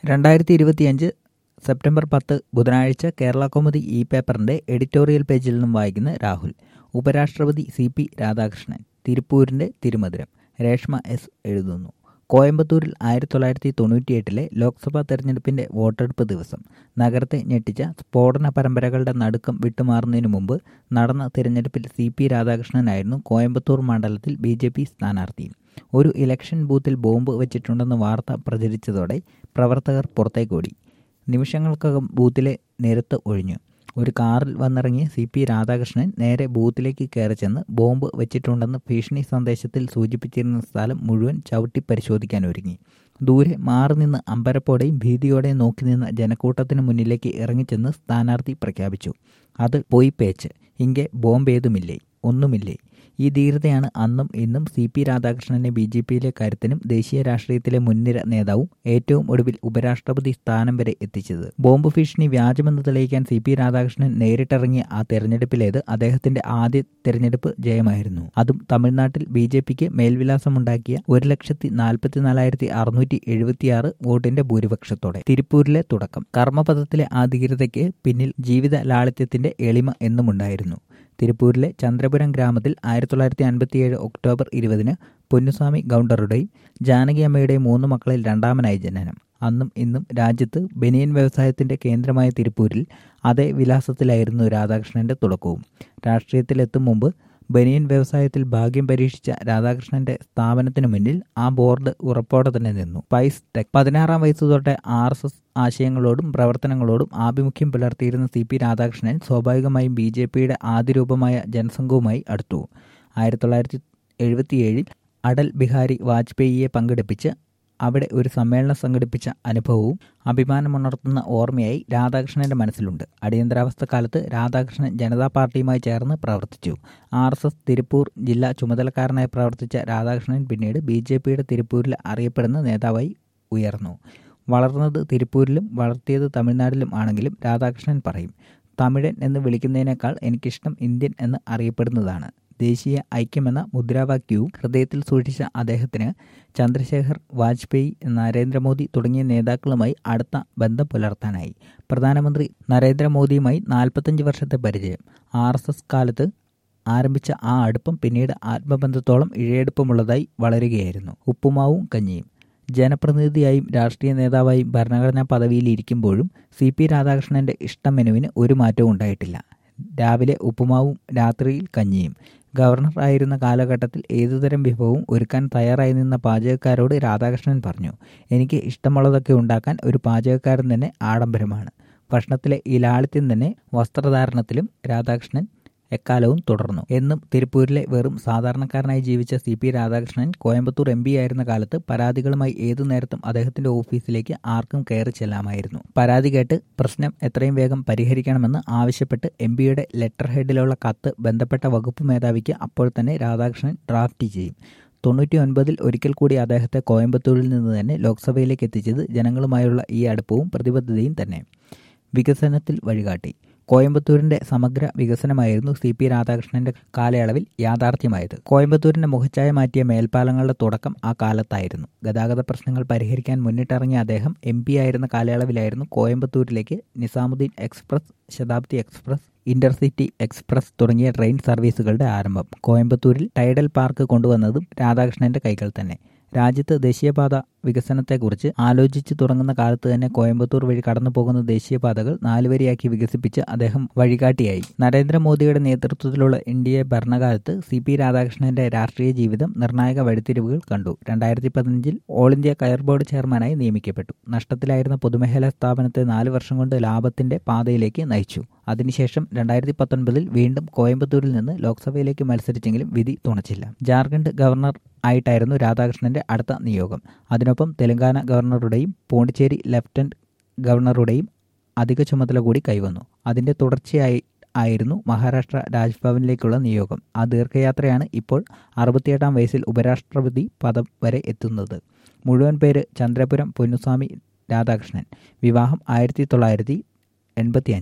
രണ്ടായിരത്തി ഇരുപത്തിയഞ്ച് സെപ്റ്റംബർ പത്ത് ബുധനാഴ്ച കേരള കൗമുദി ഇ പേപ്പറിന്റെ എഡിറ്റോറിയൽ പേജിൽ നിന്നും വായിക്കുന്ന രാഹുൽ ഉപരാഷ്ട്രപതി സി പി രാധാകൃഷ്ണൻ തിരുപ്പൂരിന്റെ തിരുമധുരം രേഷ്മ എസ് എഴുതുന്നു കോയമ്പത്തൂരിൽ ആയിരത്തി തൊള്ളായിരത്തി തൊണ്ണൂറ്റിയെട്ടിലെ ലോക്സഭാ തെരഞ്ഞെടുപ്പിന്റെ വോട്ടെടുപ്പ് ദിവസം നഗരത്തെ ഞെട്ടിച്ച സ്ഫോടന പരമ്പരകളുടെ നടുക്കം വിട്ടുമാറുന്നതിനു മുമ്പ് നടന്ന തിരഞ്ഞെടുപ്പിൽ സി പി രാധാകൃഷ്ണനായിരുന്നു കോയമ്പത്തൂർ മണ്ഡലത്തിൽ ബി ജെ പി സ്ഥാനാർത്ഥി ഒരു ഇലക്ഷൻ ബൂത്തിൽ ബോംബ് വെച്ചിട്ടുണ്ടെന്ന വാർത്ത പ്രചരിച്ചതോടെ പ്രവർത്തകർ പുറത്തേക്കോടി നിമിഷങ്ങൾക്കകം ബൂത്തിലെ നിരത്ത് ഒഴിഞ്ഞു ഒരു കാറിൽ വന്നിറങ്ങിയ സി പി രാധാകൃഷ്ണൻ നേരെ ബൂത്തിലേക്ക് കയറി ചെന്ന് ബോംബ് വെച്ചിട്ടുണ്ടെന്ന് ഭീഷണി സന്ദേശത്തിൽ സൂചിപ്പിച്ചിരുന്ന സ്ഥലം മുഴുവൻ ചവിട്ടി പരിശോധിക്കാൻ ഒരുങ്ങി ദൂരെ മാറി നിന്ന് അമ്പരപ്പോടെയും ഭീതിയോടെയും നോക്കി നിന്ന ജനക്കൂട്ടത്തിന് മുന്നിലേക്ക് ഇറങ്ങിച്ചെന്ന് സ്ഥാനാർത്ഥി പ്രഖ്യാപിച്ചു അത് പോയി പേച്ച് ഇங்கே ബോംബ് ഏതുമില്ലേ ഒന്നുമില്ലേ ഈ ധീരതയാണ് അന്നും ഇന്നും സി പി രാധാകൃഷ്ണനെ ബി ജെ പിയിലെ കരുത്തിനും ദേശീയ രാഷ്ട്രീയത്തിലെ മുൻനിര നേതാവും ഏറ്റവും ഒടുവിൽ ഉപരാഷ്ട്രപതി സ്ഥാനം വരെ എത്തിച്ചത് ബോംബ് ഭീഷണി വ്യാജമെന്ന് തെളിയിക്കാൻ സി പി രാധാകൃഷ്ണൻ നേരിട്ടിറങ്ങിയ ആ തെരഞ്ഞെടുപ്പിലേത് അദ്ദേഹത്തിന്റെ ആദ്യ തെരഞ്ഞെടുപ്പ് ജയമായിരുന്നു അതും തമിഴ്നാട്ടിൽ ബി ജെ പിക്ക് മേൽവിലാസമുണ്ടാക്കിയ ഒരു ലക്ഷത്തി നാൽപ്പത്തിനാലായിരത്തി അറുന്നൂറ്റി എഴുപത്തിയാറ് വോട്ടിന്റെ ഭൂരിപക്ഷത്തോടെ തിരുപ്പൂരിലെ തുടക്കം കർമ്മപദത്തിലെ ആ ധീരതയ്ക്ക് പിന്നിൽ ജീവിത ലാളിത്യത്തിന്റെ എളിമ എന്നുമുണ്ടായിരുന്നു തിരുപ്പൂരിലെ ചന്ദ്രപുരം ഗ്രാമത്തിൽ ആയിരത്തി തൊള്ളായിരത്തി അൻപത്തിയേഴ് ഒക്ടോബർ ഇരുപതിന് പൊന്നുസ്വാമി ഗൗണ്ടറുടെയും ജാനകി അമ്മയുടെയും മൂന്ന് മക്കളിൽ രണ്ടാമനായി ജനനം അന്നും ഇന്നും രാജ്യത്ത് ബനിയൻ വ്യവസായത്തിന്റെ കേന്ദ്രമായ തിരുപ്പൂരിൽ അതേ വിലാസത്തിലായിരുന്നു രാധാകൃഷ്ണന്റെ തുടക്കവും രാഷ്ട്രീയത്തിലെത്തും മുമ്പ് ബനിയൻ വ്യവസായത്തിൽ ഭാഗ്യം പരീക്ഷിച്ച രാധാകൃഷ്ണന്റെ സ്ഥാപനത്തിനു മുന്നിൽ ആ ബോർഡ് ഉറപ്പോടെ തന്നെ നിന്നു പൈസ് ടെക് പതിനാറാം വയസ്സു തൊട്ടേ ആർ എസ് എസ് ആശയങ്ങളോടും പ്രവർത്തനങ്ങളോടും ആഭിമുഖ്യം പുലർത്തിയിരുന്ന സി പി രാധാകൃഷ്ണൻ സ്വാഭാവികമായും ബി ജെ പിയുടെ ആദ്യ രൂപമായ ജനസംഘവുമായി അടുത്തു ആയിരത്തി തൊള്ളായിരത്തി എഴുപത്തിയേഴിൽ അടൽ ബിഹാരി വാജ്പേയിയെ പങ്കെടുപ്പിച്ച് അവിടെ ഒരു സമ്മേളനം സംഘടിപ്പിച്ച അനുഭവവും അഭിമാനമുണർത്തുന്ന ഓർമ്മയായി രാധാകൃഷ്ണന്റെ മനസ്സിലുണ്ട് അടിയന്തരാവസ്ഥ കാലത്ത് രാധാകൃഷ്ണൻ ജനതാ പാർട്ടിയുമായി ചേർന്ന് പ്രവർത്തിച്ചു ആർ എസ് എസ് തിരുപ്പൂർ ജില്ലാ ചുമതലക്കാരനായി പ്രവർത്തിച്ച രാധാകൃഷ്ണൻ പിന്നീട് ബി ജെ പിയുടെ തിരുപ്പൂരിൽ അറിയപ്പെടുന്ന നേതാവായി ഉയർന്നു വളർന്നത് തിരുപ്പൂരിലും വളർത്തിയത് തമിഴ്നാട്ടിലും ആണെങ്കിലും രാധാകൃഷ്ണൻ പറയും തമിഴൻ എന്ന് വിളിക്കുന്നതിനേക്കാൾ എനിക്കിഷ്ടം ഇന്ത്യൻ എന്ന് അറിയപ്പെടുന്നതാണ് ദേശീയ ഐക്യമെന്ന മുദ്രാവാക്യവും ഹൃദയത്തിൽ സൂക്ഷിച്ച അദ്ദേഹത്തിന് ചന്ദ്രശേഖർ വാജ്പേയി നരേന്ദ്രമോദി തുടങ്ങിയ നേതാക്കളുമായി അടുത്ത ബന്ധം പുലർത്താനായി പ്രധാനമന്ത്രി നരേന്ദ്രമോദിയുമായി നാൽപ്പത്തഞ്ച് വർഷത്തെ പരിചയം ആർ എസ് എസ് കാലത്ത് ആരംഭിച്ച ആ അടുപ്പം പിന്നീട് ആത്മബന്ധത്തോളം ഇഴയെടുപ്പമുള്ളതായി വളരുകയായിരുന്നു ഉപ്പുമാവും കഞ്ഞിയും ജനപ്രതിനിധിയായും രാഷ്ട്രീയ നേതാവായും ഭരണഘടനാ പദവിയിലിരിക്കുമ്പോഴും സി പി രാധാകൃഷ്ണന്റെ ഇഷ്ടം മെനുവിന് ഒരു മാറ്റവും ഉണ്ടായിട്ടില്ല രാവിലെ ഉപ്പുമാവും രാത്രിയിൽ കഞ്ഞിയും ഗവർണർ ആയിരുന്ന കാലഘട്ടത്തിൽ ഏതുതരം വിഭവവും ഒരുക്കാൻ തയ്യാറായി നിന്ന പാചകക്കാരോട് രാധാകൃഷ്ണൻ പറഞ്ഞു എനിക്ക് ഇഷ്ടമുള്ളതൊക്കെ ഉണ്ടാക്കാൻ ഒരു പാചകക്കാരൻ തന്നെ ആഡംബരമാണ് ഭക്ഷണത്തിലെ ഈ ലാളിത്യം തന്നെ വസ്ത്രധാരണത്തിലും രാധാകൃഷ്ണൻ എക്കാലവും തുടർന്നു എന്നും തിരുപ്പൂരിലെ വെറും സാധാരണക്കാരനായി ജീവിച്ച C P Radhakrishnan Coimbatore M P ആയിരുന്ന കാലത്ത് പരാതികളുമായി ഏതു നേരത്തും അദ്ദേഹത്തിന്റെ ഓഫീസിലേക്ക് ആർക്കും കയറി ചെല്ലാമായിരുന്നു പരാതി കേട്ട് പ്രശ്നം എത്രയും വേഗം പരിഹരിക്കണമെന്ന് ആവശ്യപ്പെട്ട് എം പിയുടെ ലെറ്റർ ഹെഡിലുള്ള കത്ത് ബന്ധപ്പെട്ട വകുപ്പ് മേധാവിക്ക് അപ്പോൾ തന്നെ രാധാകൃഷ്ണൻ ഡ്രാഫ്റ്റ് ചെയ്യും തൊണ്ണൂറ്റി ഒൻപതിൽ ഒരിക്കൽ കൂടി അദ്ദേഹത്തെ കോയമ്പത്തൂരിൽ നിന്ന് തന്നെ ലോക്സഭയിലേക്ക് എത്തിച്ചത് ജനങ്ങളുമായുള്ള ഈ അടുപ്പവും പ്രതിബദ്ധതയും തന്നെ വികസനത്തിൽ വഴികാട്ടി കോയമ്പത്തൂരിന്റെ സമഗ്ര വികസനമായിരുന്നു സി പി രാധാകൃഷ്ണന്റെ കാലയളവിൽ യാഥാർത്ഥ്യമായത് കോയമ്പത്തൂരിന്റെ മുഖച്ഛായ മാറ്റിയ മേൽപ്പാലങ്ങളുടെ തുടക്കം ആ കാലത്തായിരുന്നു ഗതാഗത പ്രശ്നങ്ങൾ പരിഹരിക്കാൻ മുന്നിട്ടിറങ്ങിയ അദ്ദേഹം എം പി ആയിരുന്ന കാലയളവിലായിരുന്നു കോയമ്പത്തൂരിലേക്ക് Nizamuddin express Shatabdi express intercity express തുടങ്ങിയ ട്രെയിൻ സർവീസുകളുടെ ആരംഭം കോയമ്പത്തൂരിൽ ടൈഡൽ പാർക്ക് കൊണ്ടുവന്നതും രാധാകൃഷ്ണന്റെ കൈകൾ തന്നെ രാജ്യത്ത് ദേശീയപാത വികസനത്തെക്കുറിച്ച് ആലോചിച്ചു തുടങ്ങുന്ന കാലത്ത് തന്നെ കോയമ്പത്തൂർ വഴി കടന്നു പോകുന്ന ദേശീയപാതകൾ നാലുവരിയാക്കി വികസിപ്പിച്ച് അദ്ദേഹം വഴികാട്ടിയായി നരേന്ദ്രമോദിയുടെ നേതൃത്വത്തിലുള്ള ഇന്ത്യയെ ഭരണകാലത്ത് സി പി രാധാകൃഷ്ണന്റെ രാഷ്ട്രീയ ജീവിതം നിർണായക വഴിത്തിരിവുകൾ കണ്ടു രണ്ടായിരത്തി പതിനഞ്ചിൽ ഓൾ ഇന്ത്യ കയർ ബോർഡ് ചെയർമാനായി നിയമിക്കപ്പെട്ടു നഷ്ടത്തിലായിരുന്ന പൊതുമേഖലാ സ്ഥാപനത്തെ നാല് വർഷം കൊണ്ട് ലാഭത്തിന്റെ പാതയിലേക്ക് നയിച്ചു അതിനുശേഷം രണ്ടായിരത്തി പത്തൊൻപതിൽ വീണ്ടും കോയമ്പത്തൂരിൽ നിന്ന് ലോക്സഭയിലേക്ക് മത്സരിച്ചെങ്കിലും വിധി തുണച്ചില്ല ജാർഖണ്ഡ് ഗവർണർ ആയിട്ടായിരുന്നു രാധാകൃഷ്ണന്റെ അടുത്ത നിയോഗം അതിനൊപ്പം തെലങ്കാന ഗവർണറുടെയും പോണ്ടിച്ചേരി ലഫ്റ്റനന്റ് ഗവർണറുടെയും അധിക ചുമതല കൂടി കൈവന്നു അതിന്റെ തുടർച്ചയായി ആയിരുന്നു മഹാരാഷ്ട്ര രാജ്ഭവനിലേക്കുള്ള നിയോഗം ആ ദീർഘയാത്രയാണ് ഇപ്പോൾ അറുപത്തിയെട്ടാം വയസ്സിൽ ഉപരാഷ്ട്രപതി പദം വരെ എത്തുന്നത് മുഴുവൻ പേര് ചന്ദ്രപുരം പൊന്നുസ്വാമി രാധാകൃഷ്ണൻ വിവാഹം ആയിരത്തി തൊള്ളായിരത്തി എൺപത്തിയഞ്ചിൽ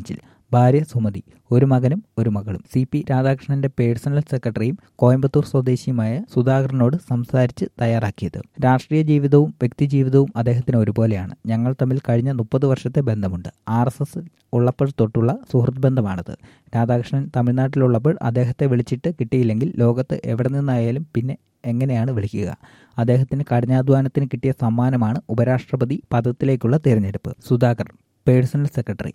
ഭാര്യ സുമതി ഒരു മകനും ഒരു മകളും സി പി രാധാകൃഷ്ണന്റെ പേഴ്സണൽ സെക്രട്ടറിയും കോയമ്പത്തൂർ സ്വദേശിയുമായ സുധാകരനോട് സംസാരിച്ച് തയ്യാറാക്കിയത് രാഷ്ട്രീയ ജീവിതവും വ്യക്തിജീവിതവും അദ്ദേഹത്തിന് ഒരുപോലെയാണ് ഞങ്ങൾ തമ്മിൽ കഴിഞ്ഞ മുപ്പത് വർഷത്തെ ബന്ധമുണ്ട് ആർ എസ് എസ് ഉള്ളപ്പോൾ തൊട്ടുള്ള സുഹൃത്ത് ബന്ധമാണത് രാധാകൃഷ്ണൻ തമിഴ്നാട്ടിലുള്ളപ്പോൾ അദ്ദേഹത്തെ വിളിച്ചിട്ട് കിട്ടിയില്ലെങ്കിൽ ലോകത്ത് എവിടെ നിന്നായാലും പിന്നെ എങ്ങനെയാണ് വിളിക്കുക അദ്ദേഹത്തിന് കഠിനാധ്വാനത്തിന് കിട്ടിയ സമ്മാനമാണ് ഉപരാഷ്ട്രപതി പദത്തിലേക്കുള്ള തിരഞ്ഞെടുപ്പ് സുധാകർ പേഴ്സണൽ സെക്രട്ടറി